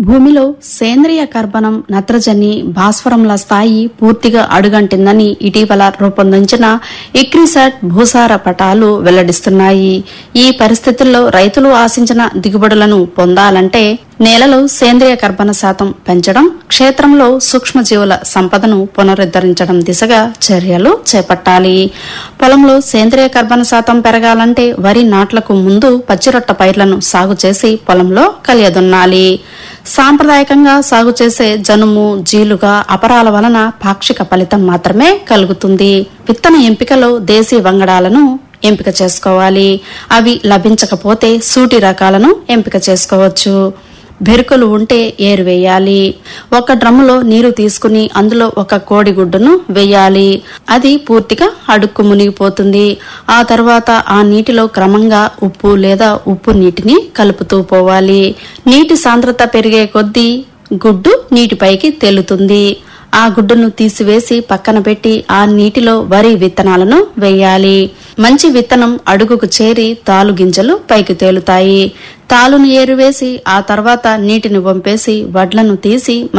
భూమిలో సేంద్రియ కర్బనం నత్రజని భాస్వరంల స్థాయి పూర్తిగా అడుగంటిందని ఇటీవల రూపొందించిన ఇక్రిసాట్ భూసార పటాలు వెల్లడిస్తున్నాయి ఈ పరిస్థితుల్లో రైతులు ఆశించిన దిగుబడులను పొందాలంటే నేలలో సేంద్రియ కర్బన శాతం పెంచడం క్షేత్రంలో సూక్ష్మజీవుల సంపదను పునరుద్ధరించడం దిశగా చర్యలు చేపట్టాలి పొలంలో సేంద్రియ కర్బన శాతం పెరగాలంటే వరి నాట్లకు ముందు పచ్చిరొట్ట పైర్లను సాగు చేసి పొలంలో కలియదున్నాలి సాంప్రదాయకంగా సాగు చేసే జనుము జీలుగా అపరాల వలన పాక్షిక ఫలితం మాత్రమే కలుగుతుంది విత్తన ఎంపికలో దేశీ వంగడాలను ఎంపిక చేసుకోవాలి అవి లభించకపోతే సూటి రకాలను ఎంపిక చేసుకోవచ్చు బెరుకులు ఉంటే ఏరు వేయాలి ఒక డ్రమ్ములో నీరు తీసుకుని అందులో ఒక కోడిగుడ్డును వేయాలి అది పూర్తిగా అడుక్కు మునిగిపోతుంది ఆ తర్వాత ఆ నీటిలో క్రమంగా ఉప్పు లేదా ఉప్పు నీటిని కలుపుతూ పోవాలి నీటి సాంద్రత పెరిగే కొద్దీ గుడ్డు నీటిపైకి తేలుతుంది ఆ గుడ్డును తీసివేసి పక్కన పెట్టి ఆ నీటిలో వరి విత్తనాలను వేయాలి మంచి విత్తనం అడుగుకు చేరి తాలు గింజలు పైకి తేలుతాయి తాలును ఏరువేసి ఆ తర్వాత నీటిని వంపేసి వడ్లను తీసి